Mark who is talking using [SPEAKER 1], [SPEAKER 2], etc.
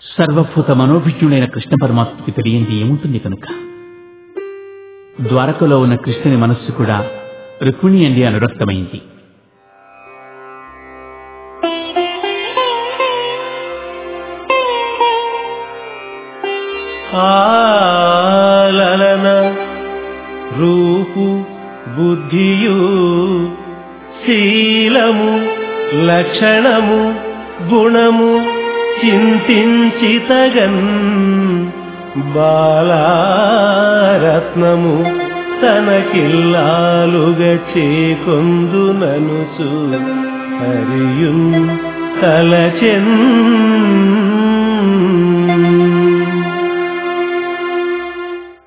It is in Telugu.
[SPEAKER 1] సర్వభూత మనోభిజ్ఞుడైన కృష్ణ పరమాత్మకి తెలియంది ఏముంటుంది కనుక ద్వారకలో ఉన్న కృష్ణుని మనస్సు కూడా రుక్మిణి అండి అనురక్తమైంది
[SPEAKER 2] ఆలన రూపు బుద్ధియు శీలము లక్షణము గుణము చింతించితగన్ బాలారత్నము తనకిల్లాలుగా చేకొందుననుచు హరియున్ తలచెన్